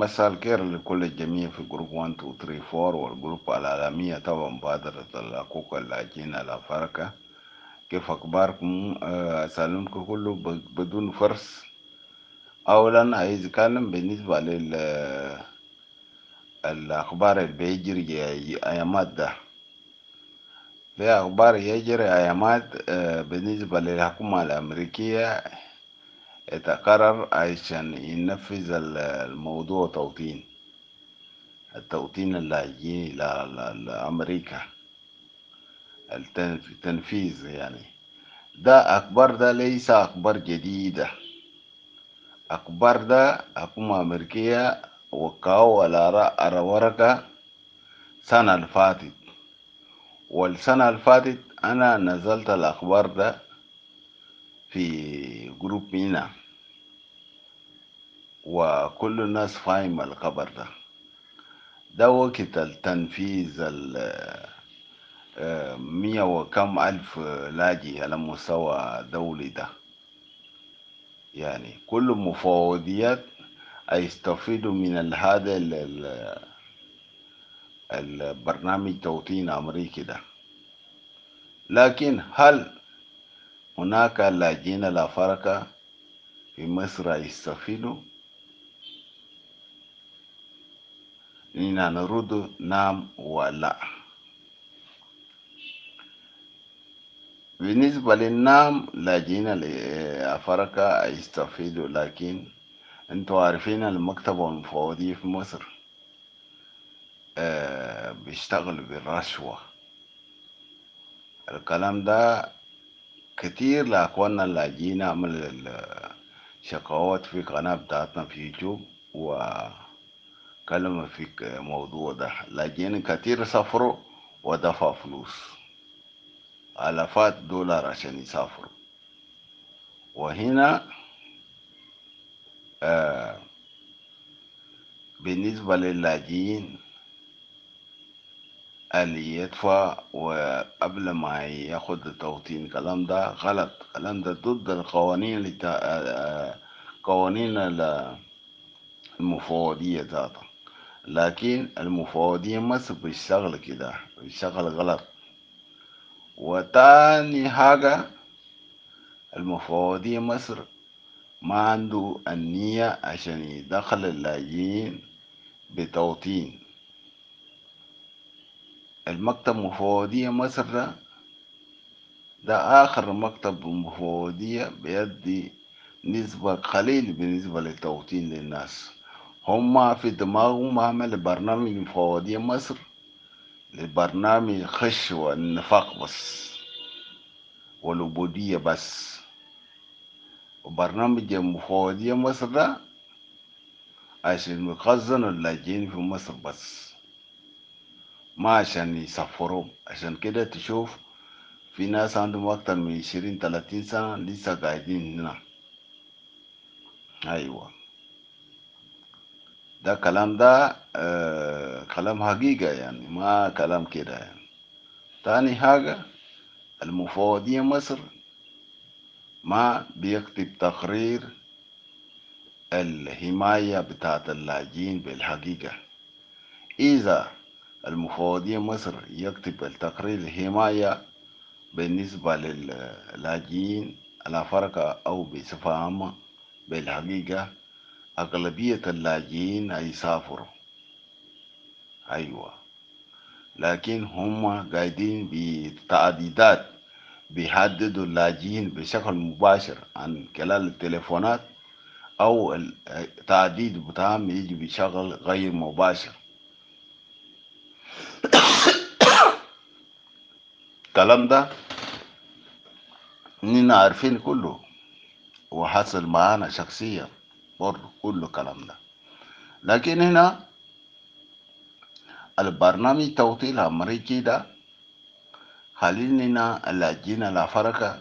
مساء الخير لكل الجميع في جروب 1 2 3 4 والجروب العالمية طبعا مبادرة الحقوق اللاجئين الأفارقة كيف أخباركم؟ آه، أسألونكم كله ب- بدون فرس أولا عايز أتكلم بالنسبة لل الأخبار اللي بيجري أيامات ده في أخبار يجري أيامات آه، بالنسبة للحكومة الأمريكية يتقرر عشان ينفذ ال- الموضوع توطين التوطين اللاجئين ل- ل- لأمريكا التنف- التنفيذ يعني ده أخبار ده ليس أخبار جديدة أخبار ده حكومة أمريكية وقعوا على ر- على ورقة سنة اللي فاتت والسنة اللي فاتت أنا نزلت الأخبار ده في جروب مينا وكل الناس فاهمة الخبر ده ده وقت التنفيذ ال آه، مية وكم ألف لاجئ على مستوى دولي ده يعني كل مفوضيات هيستفيدوا من ال- هذا ال- ال- البرنامج توطين أمريكي ده لكن هل هناك لاجئين الأفارقة في مصر يستفيدوا؟ إننا نرد نعم ولا بالنسبة للنعم لاجئين الأفارقة يستفيدوا لكن انتوا عارفين المكتب المفوضية في مصر آه، بيشتغل بالرشوة الكلام ده كتير لأخواننا اللاجئين عمل شقوات في قناة بتاعتنا في يوتيوب وكلمة في موضوع ده لاجئين كتير سافروا ودفع فلوس آلافات دولار عشان يسافروا وهنا آه بالنسبة للاجئين اللي يدفع وقبل ما ياخد التوطين الكلام ده غلط الكلام ده ضد القوانين اللي تا... آه، قوانين ال- المفوضية ذاتها لكن المفوضية مصر بيشتغل كده بيشتغل غلط وتاني حاجة المفوضية مصر ما عنده النية عشان يدخل اللاجئين بتوطين المكتب مفوضية مصر ده ده آخر مكتب مفوضية بيدي نسبة قليل بالنسبة للتوطين للناس هم في دماغهم عمل برنامج مفوضية مصر لبرنامج خش والنفاق بس والعبودية بس وبرنامج المفوضية مصر ده عشان يخزنوا اللاجئين في مصر بس ما عشان يسافروا عشان كده تشوف في ناس عندهم أكتر من عشرين تلاتين سنة لسه قاعدين هنا أيوة ده كلام ده آه كلام حقيقة يعني ما كلام كده يعني تاني حاجة المفوضية مصر ما بيكتب تقرير الحماية بتاعت اللاجئين بالحقيقة إذا المفوضية مصر يكتب التقرير الحماية بالنسبة للاجئين الأفارقة أو بصفة عامة بالحقيقة أغلبية اللاجئين هيسافروا أيوة لكن هم قاعدين بتعديدات بيحددوا اللاجئين بشكل مباشر عن خلال التليفونات أو التعديد بتاعهم يجي بشكل غير مباشر الكلام ده إننا عارفين كله وحصل معانا شخصيا برضه كله الكلام ده لكن هنا البرنامج توطين الأمريكي ده خلينا اللاجئين الأفارقة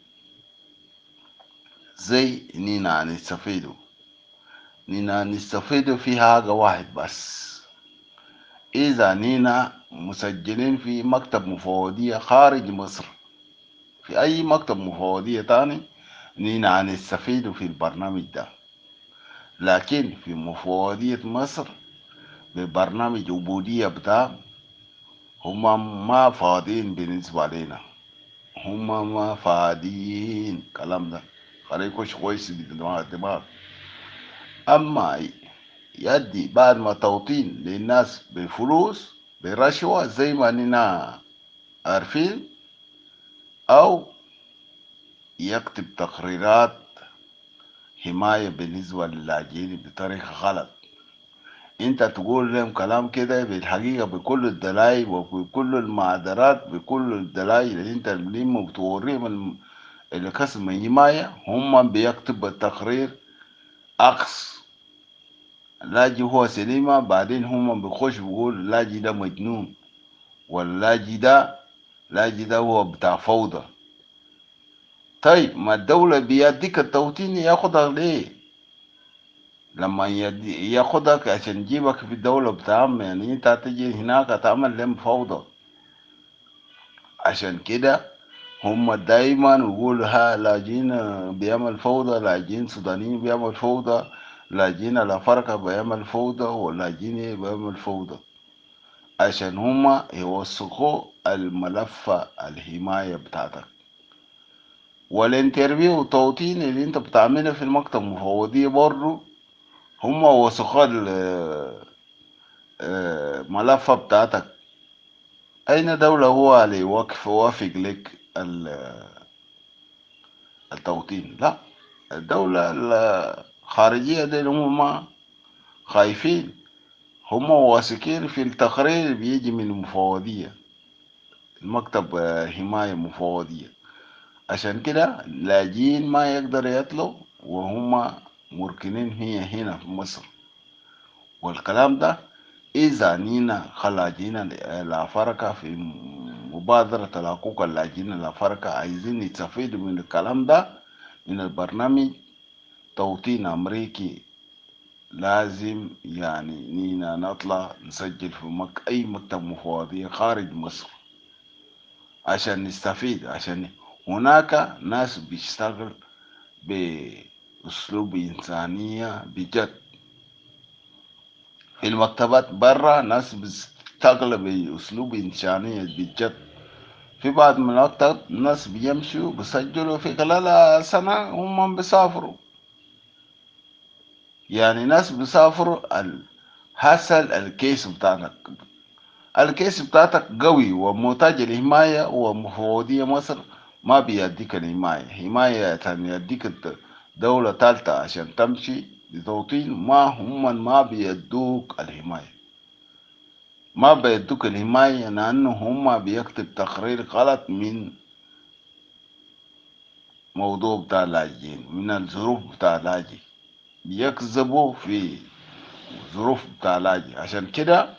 زي إننا نستفيدوا إننا نستفيدوا في حاجة واحد بس إذا نينا مسجلين في مكتب مفوضية خارج مصر في أي مكتب مفوضية تاني نينا هنستفيدوا في البرنامج ده لكن في مفوضية مصر ببرنامج عبودية بتاع هم ما فاضيين بالنسبة لنا هم ما فاضيين كلام ده خليكوش كويس بالدماغ الدماغ أما يدي بعد ما توطين للناس بفلوس برشوة زي ما اننا عارفين أو يكتب تقريرات حماية بالنسبة للاجئين بطريقة غلط انت تقول لهم كلام كده بالحقيقة بكل الدلائل وبكل المعذرات بكل الدلائل اللي انت اللي بتوريهم اللي كسم حماية هم بيكتب التقرير عكس اللاجئ هو سليمة بعدين هم بيخش بيقول اللاجئ ده مجنون واللاجئ ده اللاجئ ده هو بتاع فوضى طيب ما الدولة بيديك التوطين ياخدها ليه؟ لما يدي ياخدك عشان يجيبك في الدولة بتاعهم يعني انت تجي هناك تعمل لهم فوضى عشان كده هم دايما يقولوا ها لاجئين بيعمل فوضى لاجئين سودانيين بيعمل فوضى لاجئين الأفارقة بيعمل فوضى ولاجئين بيعمل فوضى عشان هم يوثقوا الملف الحماية بتاعتك والانترفيو والتوطين اللي انت بتعمله في المكتب المفوضية برضه هم وثقوا الملف بتاعتك أين دولة هو اللي يوقف وافق لك التوطين لا الدولة الخارجية دي هم خايفين هم واثقين في التقرير اللي بيجي من المفوضية المكتب حماية مفوضية عشان كده لاجئين ما يقدر يطلعوا وهم مركنين هي هنا في مصر والكلام ده إذا نينا خلاجين الأفارقة في مبادرة الحقوق اللاجئين الأفارقة عايزين يستفيدوا من الكلام ده من البرنامج توطين أمريكي لازم يعني نينا نطلع نسجل في مك... أي مكتب مفوضية خارج مصر عشان نستفيد عشان هناك ناس بيشتغل بأسلوب إنسانية بجد في المكتبات برا ناس بتشتغل بأسلوب إنسانية بجد في بعض من المكتب ناس بيمشوا بيسجلوا في خلال سنة هم بيسافروا يعني ناس بيسافروا حصل الكيس بتاعتك الكيس بتاعتك قوي ومحتاج الحماية ومفوضية مصر ما بيديك الحماية حماية عشان يديك دولة ثالثة عشان تمشي بتوطين ما هم ما بيدوك الحماية ما بيدوك الحماية لأنه هم بيكتب تقرير غلط من موضوع بتاع اللاجئين من الظروف بتاع اللاجئ بيكذبوا في ظروف بتاع اللاجئ عشان كده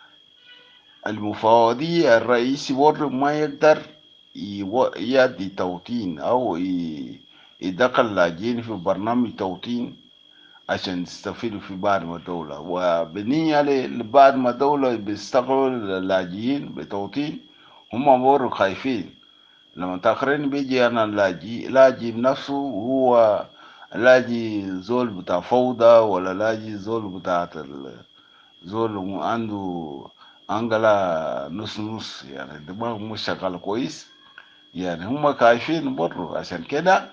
المفوضية الرئيسي برضه ما يقدر يدي توطين أو يدخل اللاجئين في برنامج توطين عشان يستفيدوا في بعد ما دولة وبنية لبعد ما دولة بيستقبلوا اللاجئين بتوطين هم برضه خايفين لما تقرين بيجي أنا لاجئ لاجئ بنفسه هو لاجئ زول بتاع فوضى ولا لاجئ زول بتاع زول عنده انجلا نص نص يعني دماغه مش شغال كويس يعني هم خايفين برضه عشان كده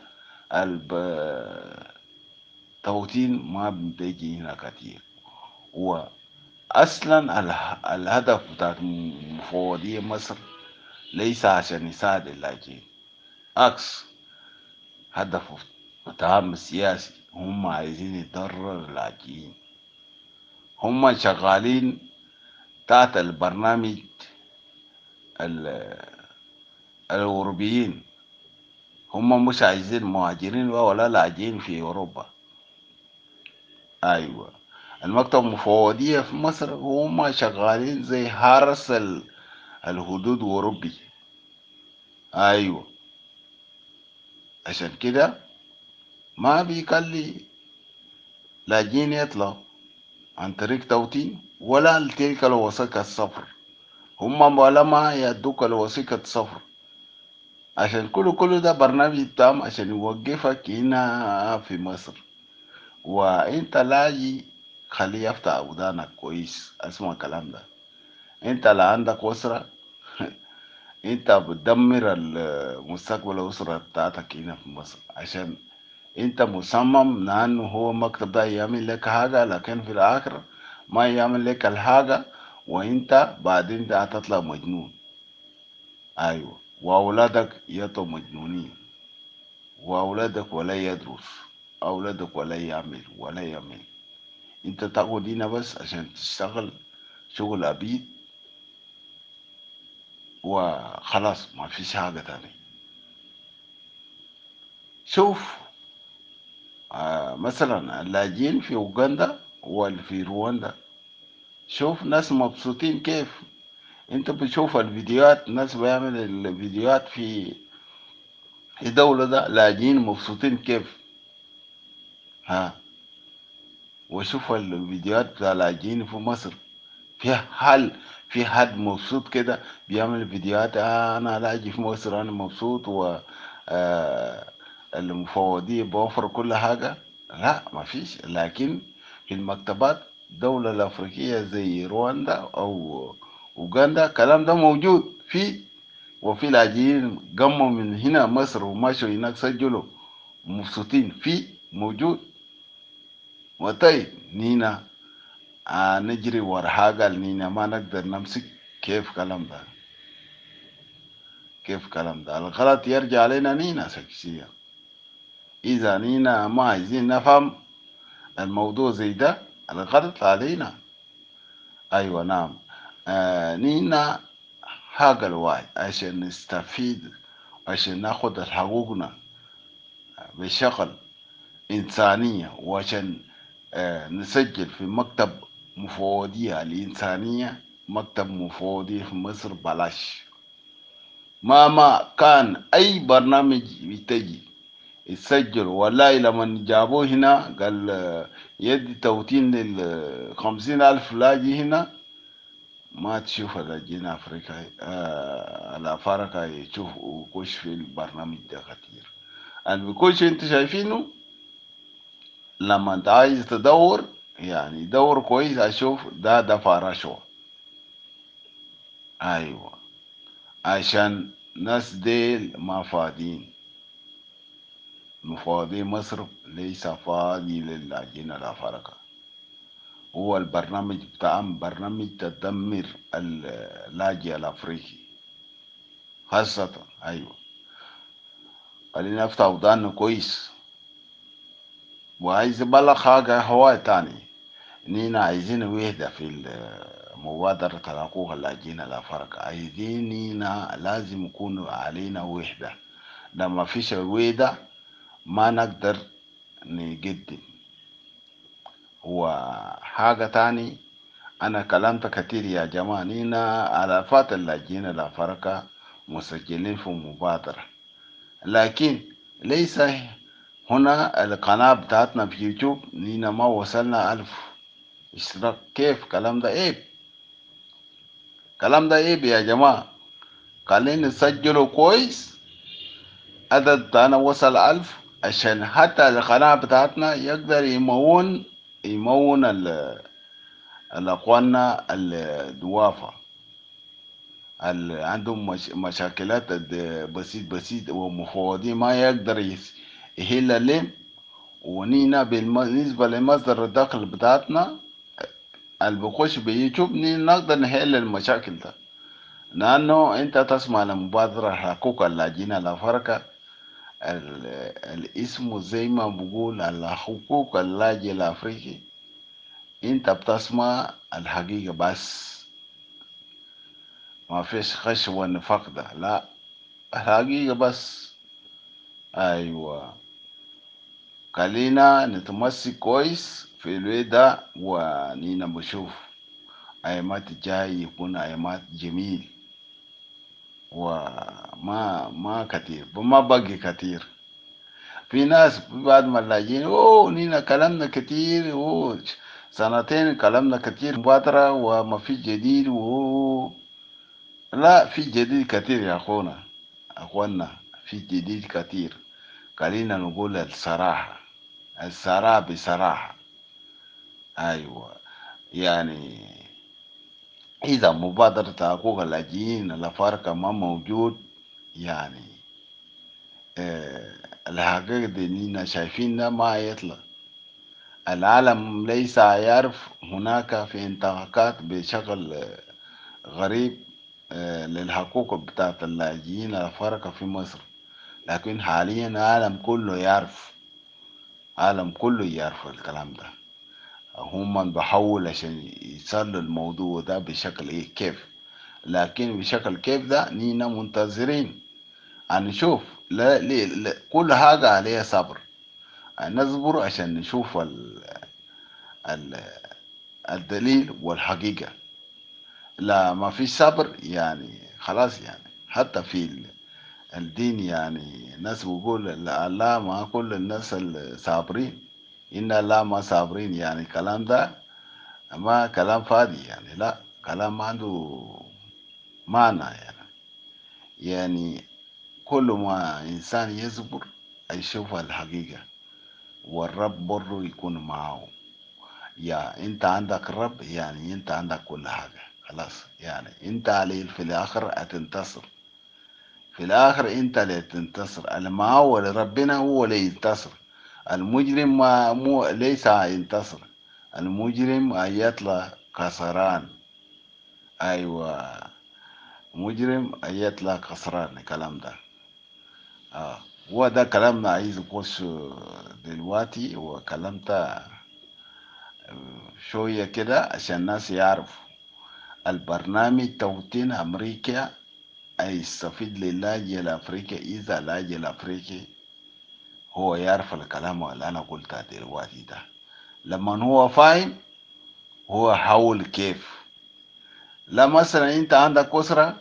التوطين ما بيجي هنا كتير واصلا الهدف بتاع مفوضية مصر ليس عشان يساعد اللاجئين عكس هدفه بتاعهم السياسي هم عايزين يضرر اللاجئين هم شغالين تحت البرنامج الأوروبيين هم مش عايزين مهاجرين ولا لاجئين في أوروبا أيوة المكتب المفوضية في مصر هم شغالين زي حرس الحدود الأوروبي أيوة عشان كده ما بيخلي لاجئين يطلعوا عن طريق توطين ولا تلك الوثيقة السفر هم ولا ما يدوك الوثيقة السفر عشان كل كل ده برنامج بتاعهم عشان يوقفك هنا في مصر وانت لاجي خليه يفتح ودانك كويس اسمع الكلام ده انت لا عندك اسره انت بتدمر المستقبل الاسره بتاعتك هنا في مصر عشان انت مصمم لانه هو المكتب ده يعمل لك حاجه لكن في الاخر ما يعمل لك الحاجه وانت بعدين ده هتطلع مجنون ايوه واولادك يطلعوا مجنونين واولادك ولا يدرس اولادك ولا يعمل ولا يعمل انت تقعد هنا بس عشان تشتغل شغل عبيد وخلاص ما فيش حاجة تاني شوف آه مثلا اللاجئين في اوغندا وفي رواندا شوف ناس مبسوطين كيف انت بتشوف الفيديوهات ناس بيعمل الفيديوهات في الدولة ده لاجئين مبسوطين كيف ها وشوف الفيديوهات بتاع لاجئين في مصر في حال في حد مبسوط كده بيعمل فيديوهات آه انا لاجي في مصر انا مبسوط و آه المفوضية بوفر كل حاجة لا ما فيش لكن في المكتبات الدولة الأفريقية زي رواندا أو أوغندا الكلام ده موجود في وفي لاجئين قموا من هنا مصر ومشوا هناك سجلوا مبسوطين في موجود وطيب نينا آه نجري ورا حاجة نينا ما نقدر نمسك كيف كلام ده كيف كلام ده الغلط يرجع علينا نينا شخصيا إذا نينا ما عايزين نفهم الموضوع زي ده الغلط علينا أيوة نعم آه نينا حاجة الواحد عشان نستفيد عشان ناخد حقوقنا بشكل إنسانية وعشان آه نسجل في مكتب مفوضية الإنسانية مكتب مفوضية في مصر بلاش مهما كان أي برنامج بتجي يسجل والله لما جابوه هنا قال يدي توتين للخمسين ألف لاجي هنا ما تشوف اللاجئين أفريقيا آه الأفارقة يشوف وكش في البرنامج ده كتير اللي بيكونش انت شايفينه لما انت عايز تدور يعني دور كويس اشوف ده دفع رشوة ايوه عشان ناس ديل ما فاضيين مفاضي مصر ليس فاضي للاجئين الافارقة هو البرنامج بتاعهم برنامج تدمر اللاجئ الافريقي خاصة ايوه خلينا نفتح ودانا كويس وعايز بلغ حاجة هواي تاني اننا عايزين وحدة في مبادرة الحقوق اللاجئين الافارقة عايزيننا لازم يكون علينا وحدة لما فيش وحدة ما نقدر نقدم وحاجة تاني أنا كلمت كتير يا جماعة نينا آلافات اللاجئين الأفارقة مسجلين في مبادرة لكن ليس هنا القناة بتاعتنا في يوتيوب نينا ما وصلنا ألف اشتراك كيف كلام ده عيب كلام ده عيب يا جماعة خلينا نسجله كويس عدد بتاعنا وصل ألف عشان حتى القناة بتاعتنا يقدر يمون يمون الأخواننا الدوافة اللي عندهم مش مشاكلات بسيط بسيط ومفوضين ما يقدر يحل لهم ونينا بالنسبة لمصدر الدخل بتاعتنا اللي بيخش بيوتيوب نقدر نحل المشاكل ده لأنه أنت تسمع لمبادرة حقوق اللاجئين الأفارقة الاسم زي ما بقول الحقوق اللاجئ الأفريقي أنت بتسمع الحقيقة بس ما فيش خش ونفاق ده لا الحقيقة بس أيوة خلينا نتمسك كويس في الوقت ده ونينا بشوف أيامات جاي يكون أيامات جميل وما ما كتير ما بقي كتير في ناس بعد ما اللاجئين اوه نينا كلامنا كتير اوه سنتين كلامنا كتير مبادرة وما في جديد و لا في جديد كتير يا اخونا اخوانا في جديد كتير خلينا نقول الصراحة الثراء بصراحة أيوة يعني إذا مبادرة حقوق اللاجئين الأفارقة ما موجود يعني آه الحقيقة دي إننا شايفينها ما يطلع العالم ليس يعرف هناك في انتهاكات بشكل غريب للحقوق بتاعت اللاجئين الأفارقة في مصر لكن حاليا العالم كله يعرف العالم كله يعرف الكلام ده هم بحاول عشان يصلوا الموضوع ده بشكل ايه كيف لكن بشكل كيف ده نينا منتظرين هنشوف لا, لا, لا كل حاجة عليها صبر نصبر عشان نشوف ال ال الدليل والحقيقة لا ما في صبر يعني خلاص يعني حتى في الدين يعني ناس بيقول لا ما كل الناس الصابرين إن لا ما صابرين يعني الكلام ده ما كلام فاضي يعني لا كلام ما عنده معنى يعني يعني كل ما إنسان يصبر يشوف الحقيقة والرب برضه يكون معه يا انت عندك رب يعني انت عندك كل حاجة خلاص يعني انت عليه في الاخر هتنتصر في الاخر انت اللي تنتصر اللي معه ربنا هو اللي ينتصر المجرم ما مو ليس ينتصر المجرم يطلع خسران ايوه مجرم يطلع خسران الكلام ده اه هو ده كلامنا عايز يخش دلوقتي وكلمت شوية كده عشان الناس يعرفوا البرنامج توطين أمريكا هيستفيد للاجئ الأفريقي إذا اللاجئ الأفريقي هو يعرف الكلام اللي أنا قلته دلوقتي ده لما هو فاهم هو حول كيف لا مثلا أنت عندك أسرة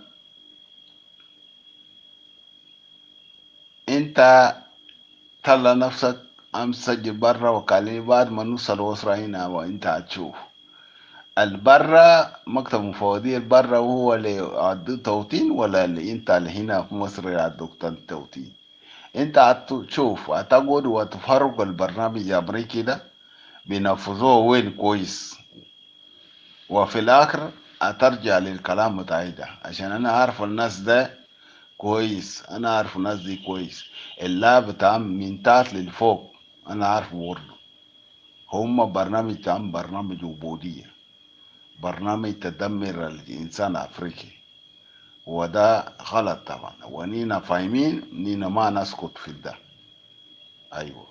انت طلع نفسك امسج برا وكالي بعد ما نوصل أسرة هنا وانت هتشوف البرا مكتب مفوضية البرا هو اللي عدو توطين ولا اللي انت اللي هنا في مصر عدوك توطين انت هتشوف هتقعد وتفرق البرنامج الامريكي ده بينفذوه وين كويس وفي الاخر هترجع للكلام بتاعي ده عشان انا عارف الناس ده كويس انا عارف الناس دي كويس اللعب بتاعهم من تحت للفوق انا عارف برضه هم برنامج بتاعهم برنامج عبودية برنامج تدمر الانسان الافريقي وده غلط طبعا ونينا فاهمين نينا ما نسكت في ده ايوه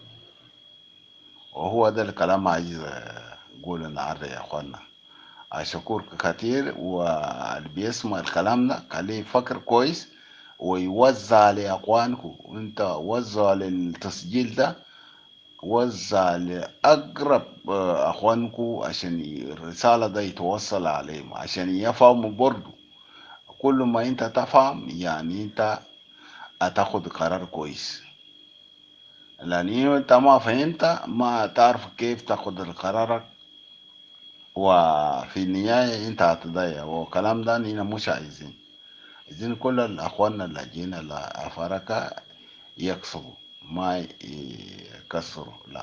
وهو ده الكلام عايز اقول النهارده يا اخوانا اشكرك كتير واللي بيسمع الكلام ده خليه يفكر كويس ويوزع لاخوانكم وانت وزع للتسجيل ده وزع لأقرب أخوانكم عشان الرسالة ده يتوصل عليهم عشان يفهموا برضو كل ما انت تفهم يعني انت هتاخد قرار كويس لان انت ما فهمت ما تعرف كيف تاخد القرار وفي النهاية انت هتضيع والكلام ده نينا مش عايزين عايزين كل الاخوان اللاجئين الافارقة يكسبوا ما يكسروا لا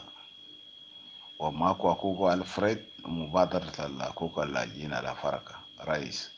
وماكو اكوكو الفريد مبادرة الاكوكو اللاجئين الافارقة رئيس